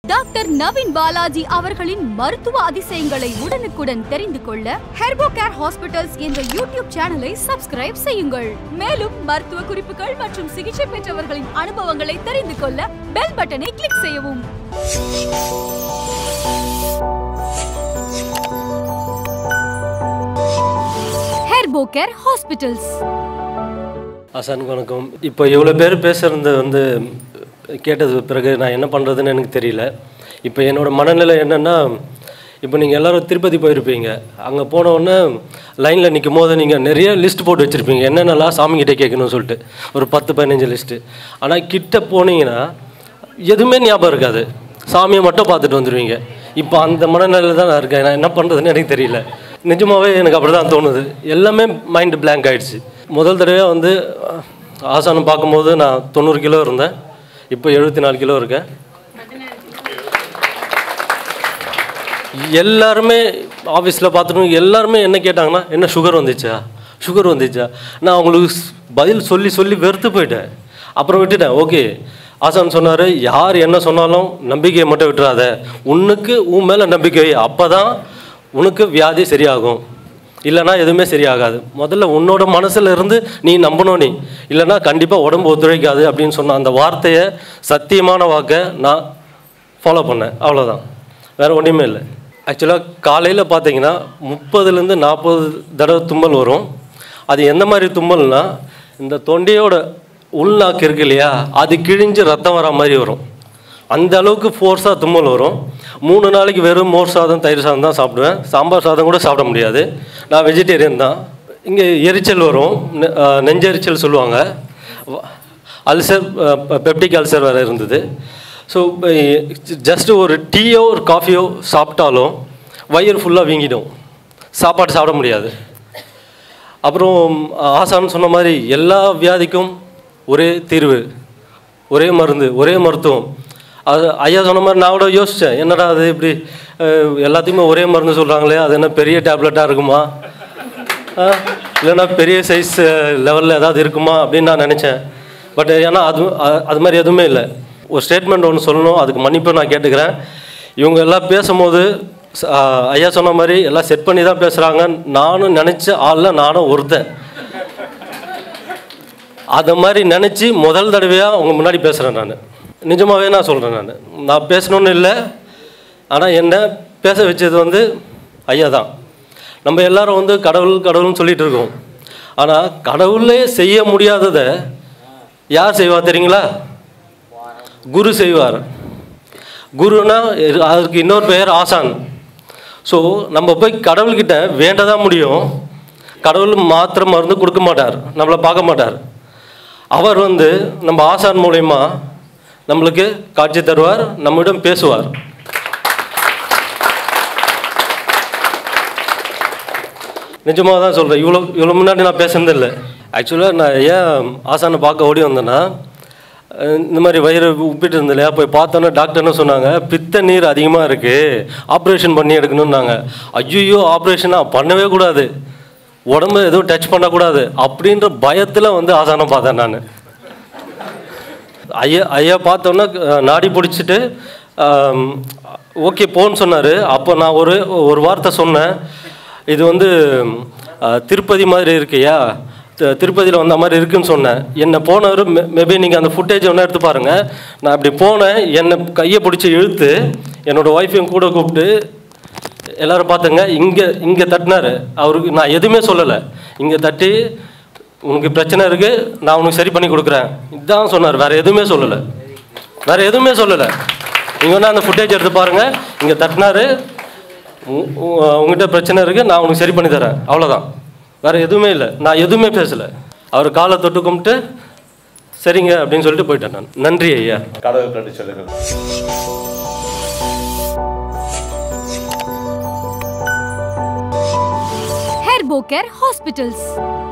doctor Naveen Balaji அவர்களின் மருத்துவ அதிசயங்களை உடனுக்குடன் தெரிந்து கொள்ள ஹெர்போ கேர் ஹாஸ்பிட்டல்ஸ் என்ற யூடியூப் சேனலை சப்ஸ்கிரைப் செய்யுங்கள் மேலும் மருத்துவ குறிப்புகள் மற்றும் சிகிச்சை பெற்றவர்களின் அனுபவங்களை தெரிந்து கொள்ள பெல் பட்டனை கிளிக் செய்யவும் ஹெர்போ கேர் ஹாஸ்பிட்டல்ஸ் அசானுக்கு வணக்கம் இப்போ இவ்வளோ பேர் பேசுறது வந்து கேட்டது பிறகு நான் என்ன பண்ணுறதுன்னு எனக்கு தெரியல இப்போ என்னோட மனநிலை என்னென்னா இப்போ நீங்கள் எல்லாரும் திருப்பதி போயிருப்பீங்க அங்கே போன உடனே லைனில் நிற்கும் போது நீங்கள் நிறைய லிஸ்ட் போட்டு வச்சுருப்பீங்க என்னென்னலாம் சாமிகிட்ட கேட்கணும்னு சொல்லிட்டு ஒரு பத்து பதினஞ்சு லிஸ்ட்டு ஆனால் கிட்ட போனீங்கன்னா எதுவுமே ஞாபகம் இருக்காது சாமியை மட்டும் பார்த்துட்டு வந்துடுவீங்க இப்போ அந்த மனநிலையில் தான் நான் இருக்கேன் நான் என்ன பண்ணுறதுன்னு எனக்கு தெரியல நிஜமாகவே எனக்கு அப்படி தான் தோணுது எல்லாமே மைண்டு blank ஆயிடுச்சு முதல் தடவையாக வந்து அஹ், ஆசானம் பார்க்கும்போது நான் தொண்ணூறு கிலோ இருந்தேன் இப்போ எழுபத்தி நாலு கிலோ இருக்கேன் எல்லாருமே ஆஃபீஸில் பார்த்துட்டு எல்லாருமே என்ன கேட்டாங்கன்னா என்ன சுகர் வந்துச்சா சுகர் வந்துச்சா நான் அவங்களுக்கு ஸ்- பதில் சொல்லி சொல்லி வெறுத்து போயிட்டேன் அப்புறம் விட்டுட்டேன் ஓகே ஆசான் சொன்னார் யார் என்ன சொன்னாலும் நம்பிக்கையை மட்டும் விட்டுறாத உன்னுக்கு உன் மேலே நம்பிக்கை அப்போ தான் உனக்கு வியாதி சரியாகும் இல்லைன்னா எதுவுமே சரியாகாது முதல்ல உன்னோட மனசுல இருந்து நீ நம்பணும் நீ இல்லைன்னா கண்டிப்பாக உடம்பு ஒத்துழைக்காது அப்படின்னு சொன்ன அந்த வார்த்தையை சத்தியமான வாக்கை நான் ஃபாலோ பண்ணேன் அவ்வளோதான் வேறு ஒன்றுமே இல்லை ஆக்சுவலாக காலையில் பார்த்தீங்கன்னா முப்பதுலேருந்து நாற்பது தடவை தும்மல் வரும் அது எந்த மாதிரி தும்மல்னா இந்த தொண்டையோட உள்நாக்கு இருக்கு இல்லையா அது கிழிஞ்சு ரத்தம் வர மாதிரி வரும் அந்த அளவுக்கு ஃபோர்ஸாக தும்மல் வரும் மூணு நாளைக்கு வெறும் மோர் சாதம் தயிர் சாதம் தான் சாப்பிடுவேன் சாம்பார் சாதம் கூட சாப்பிட முடியாது நான் வெஜிடேரியன் தான் இங்கே எரிச்சல் வரும் நெ- அஹ் நெஞ்செரிச்சல் சொல்லுவாங்க வ- அல்சர் பெப்டிக் அல்சர் வேறு இருந்தது ஸோ ஜஸ்ட் ஒரு டீயோ ஒரு காஃபியோ சாப்பிட்டாலும் வயிறு ஃபுல்லாக வீங்கிடும் சாப்பாடு சாப்பிட முடியாது அப்புறம் ஆசான்னு சொன்ன மாதிரி எல்லா வியாதிக்கும் ஒரே தீர்வு ஒரே மருந்து ஒரே மருத்துவம் அது ஐயா சொன்ன மாதிரி நான் கூட யோசித்தேன் என்னடா அது இப்படி அஹ், எல்லாத்தையுமே ஒரே மருந்து சொல்கிறாங்களே அது என்ன பெரிய டேப்லெட்டாக இருக்குமா ஆ, இல்லைன்னா பெரிய சைஸ் லெவலில் ஏதாவது இருக்குமா அப்படின்னு நான் நினச்சேன் பட் ஏன்னா அது அ- அது மாதிரி எதுவுமே இல்லை ஒரு ஸ்டேட்மெண்ட் ஒன்று சொல்லணும் அதுக்கு மன்னிப்பு நான் கேட்டுக்கிறேன் இவங்க எல்லாம் பேசும்போது ச- ஆ, ஐயா சொன்ன மாதிரி எல்லாம் செட் பண்ணி தான் பேசுகிறாங்க நானும் நினச்ச ஆளில் நானும் ஒருத்தன் அதை மாதிரி நினச்சி முதல் தடவையாக அவங்க முன்னாடி பேசுகிறேன் நான் நிஜமாகவே நான் சொல்கிறேன் நான் நான் பேசணும்னு இல்லை ஆனால் என்ன பேச வச்சது வந்து ஐயா தான் நம்ம எல்லாரும் வந்து கடவுள் கடவுள்னு சொல்லிட்டு இருக்கோம் ஆனால் கடவுளே செய்ய முடியாததை யார் செய்வா தெரியுங்களா குரு செய்வார் குருனா இது- அதுக்கு இன்னொரு பெயர் ஆசான் ஸோ நம்ம போய் கடவுள்கிட்ட வேண்ட தான் முடியும் கடவுள் மாத்திரை மருந்து கொடுக்க மாட்டார் நம்மளை பார்க்க மாட்டார் அவர் வந்து நம்ம ஆசான் மூலயமா நம்மளுக்கு காட்சி தருவார் நம்மிடம் பேசுவார் நிஜமாக தான் சொல்கிறேன் இவ்வளோ இவ்வளோ முன்னாடி நான் பேசுனது இல்லை ஆக்சுவலாக நான் ஏன் ஆசானை பார்க்க ஓடி வந்தேன்னா அஹ் இந்த மாதிரி வயிறு உப்பிட்டு இருந்தது இல்லையா போய் பார்த்தோன்னே டாக்டர் என்ன சொன்னாங்க பித்த நீர் அதிகமாக இருக்குது ஆப்ரேஷன் பண்ணி எடுக்கணும்னாங்க ஐயோ ஆப்ரேஷனாக பண்ணவே கூடாது உடம்பு எதுவும் டச் பண்ணக்கூடாது அப்படின்ற பயத்தில் வந்து ஆசானை பார்த்தேன் நான் ஐயா ஐயா பார்த்தோன்னே அஹ், நாடி பிடிச்சிட்டு ஓகே போன்னு சொன்னார் அப்போ நான் ஒரு ஒரு வார்த்தை சொன்னேன் இது வந்து அஹ், திருப்பதி மாதிரி இருக்கையா திருப்பதியில் வந்த மாதிரி இருக்குன்னு சொன்னேன் என்னை போனவர் மேபி நீங்கள் அந்த ஃபுட்டேஜ் ஒன்றா எடுத்து பாருங்கள் நான் அப்படி போனேன் என்னை கையை பிடிச்சி இழுத்து என்னோடய ஒய்ஃபையும் கூட கூப்பிட்டு எல்லாரும் பார்த்துங்க இங்கே இங்கே தட்டினாரு அவருக்கு நான் எதுவுமே சொல்லலை இங்கே தட்டி உனக்கு பிரச்சனை இருக்குது நான் உனக்கு சரி பண்ணி கொடுக்குறேன் இதுதான் சொன்னார் வேறு எதுவுமே சொல்லலை வேறு எதுவுமே சொல்லலை நீங்கள் வேணா அந்த ஃபுட்டேஜ் எடுத்து பாருங்கள் இங்கே தட்டினாரு உ- உ- உங்ககிட்ட பிரச்சனை இருக்குது நான் உனக்கு சரி பண்ணி தரேன் அவ்வளோதான் வேறு எதுவுமே இல்லை நான் எதுவுமே பேசலை அவர் காலை தொட்டு கும்பிட்டு சரிங்க அப்படின்னு சொல்லிட்டு போயிட்டேன் நான் நன்றி ஐயா கடவுள் கண்டு சொல்லுங்கள் ஹெர்போ கேர் ஹாஸ்பிட்டல்ஸ்